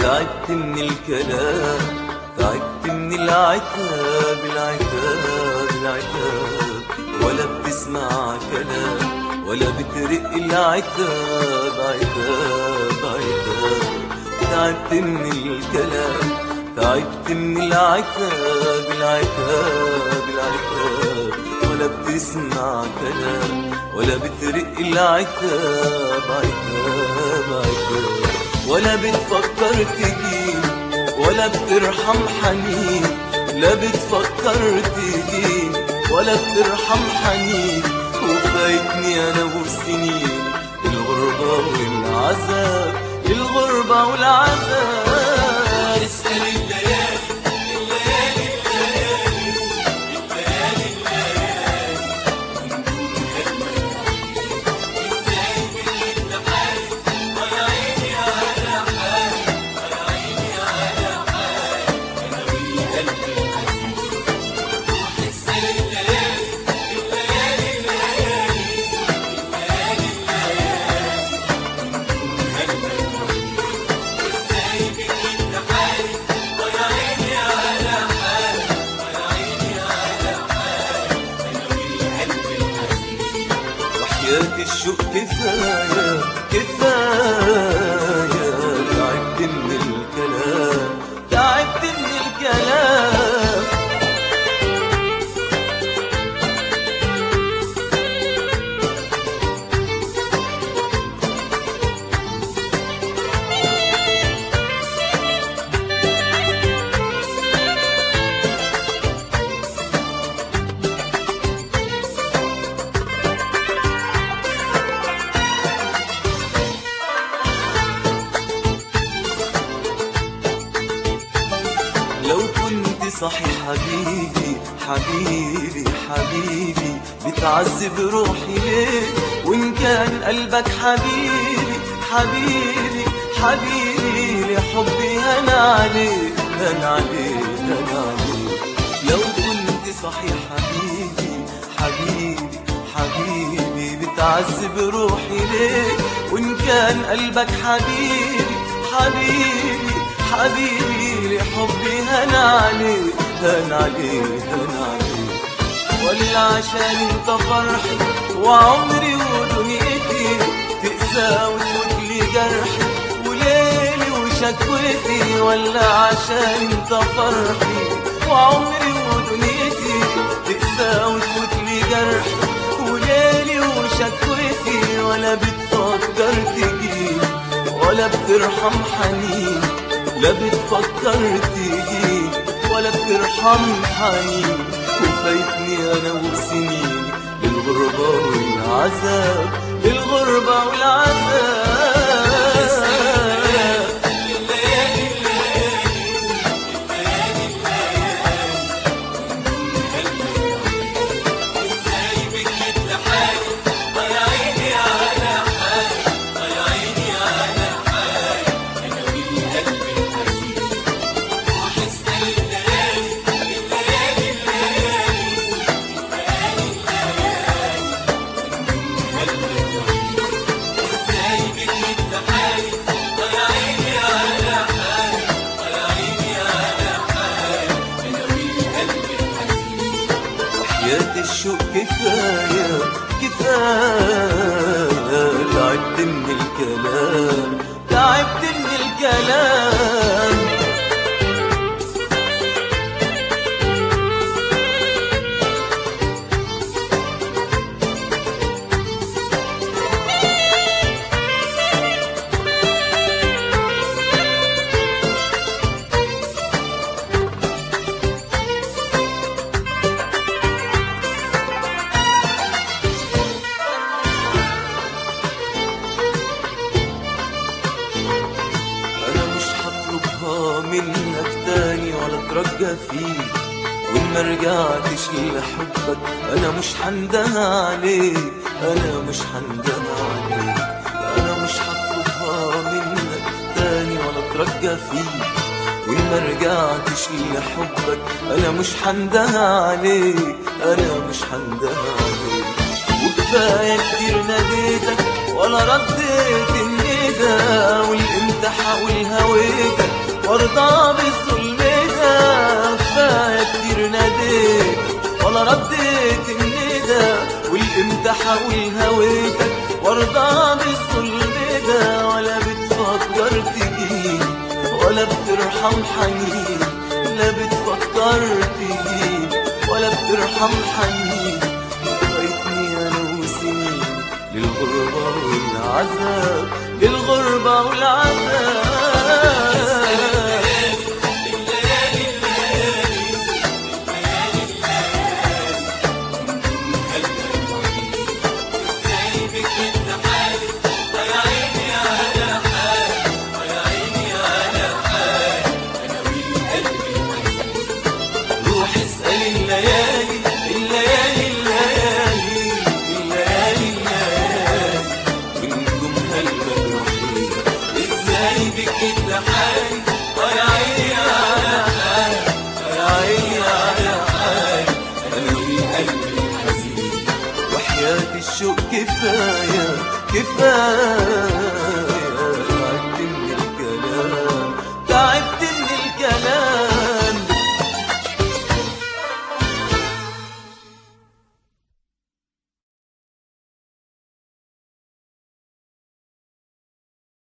تعبت من الكلام تعبت من العتاب العتاب العتاب ولا بتسمع كلام ولا بترق العتاب عتاب عتاب تعبت من الكلام تعبت من العتاب العتاب العتاب ولا بتسمع كلام ولا بترق العتاب عتاب عتاب ولا بتفكر تجيب ولا بترحم حنين لا بتفكر تجيب ولا بترحم حنين وفايتني انا والسنين الغربة والعذاب الغربة والعذاب اسأل الليالي الليالي الليالي الليالي الليالي ونقول أجمل ازاي بنت حالي ويا عيني على حالي ويا عيني على حالي أنا والقلب الحزين روح اسأل الليالي الليالي الليالي الليالي الليالي ونقول أجمل ازاي بنت حالي ويا عيني على حالي ويا عيني على حالي أنا والقلب الحزين وحياة الشوق كفاية كفاية تعبت من الكلام تعبت من الكلام لو كنت صحي حبيبي حبيبي حبيبي بتعذب روحي ليه وان كان قلبك حبيبي حبيبي حبيبي لحبي هنا عليك هنا عليك هنا عليك لو كنت صحي حبيبي حبيبي حبيبي بتعذب روحي ليه وان كان قلبك حبيبي حبيبي حبيبي لحبي هنا عليك هنا عليك هنا عليك ولا عشان انت فرحي وعمري ودنيتي تقسى وتفوت لي جرحي وليلي وشكوتي ولا عشان انت فرحي وعمري ودنيتي تقسى وتفوت لي جرحي وليلي وشكوتي ولا بتفكر تجيب ولا بترحم حنين لا بتفكر تجيب ولا بترحم حنين وفايتني انا وسنين الغربة والعذاب الغربة والعذاب الليالي الليالي الليالي الليالي ازاي بكيت لحالي ويا عيني على حالي ويا عيني على حالي انا والقلب الحزين روح اسأل الليالي الليالي الليالي الليالي الليالي ازاي بكيت لحالي ويا عيني على حالي ويا عيني على حالي انا والقلب الحزين وحياة الشوق كفاية كفاية تعبت من الكلام تعبت من الكلام انا مش هطلبها منك تاني ولا اترجى فيك وان ما رجعتش لحبك انا مش هندم عليك انا مش هندم عليك انا مش هطلبها منك تاني ولا اترجى فيك وان ما رجعتش لحبك انا مش هندم عليك انا مش هندم عليك وكفايه كتير ناديتك ولا رديت الندى والامتى حاول هويتك وارضى بالظلم ده كفاية كتير ناديت ولا رديت الندى والامتى حاول هويتك وارضى بالظلم ده ولا بتفكر تجيني ولا بترحم حنين لا بتفكر تجيني ولا بترحم حنين فايتني انا وسنين للغربة والعذاب للغربة والعذاب ازاي بك انت حالي يا عيني على حالي يا عيني على حالي انا والقلب الحزين روح اسأل الليالي الليالي الليالي الليالي الليالي ونجومها المجروحين ازاي بك انت حالي يا عيني على حالي يا عيني على حالي انا والقلب الحزين وحياة الشوق كفاية كفاية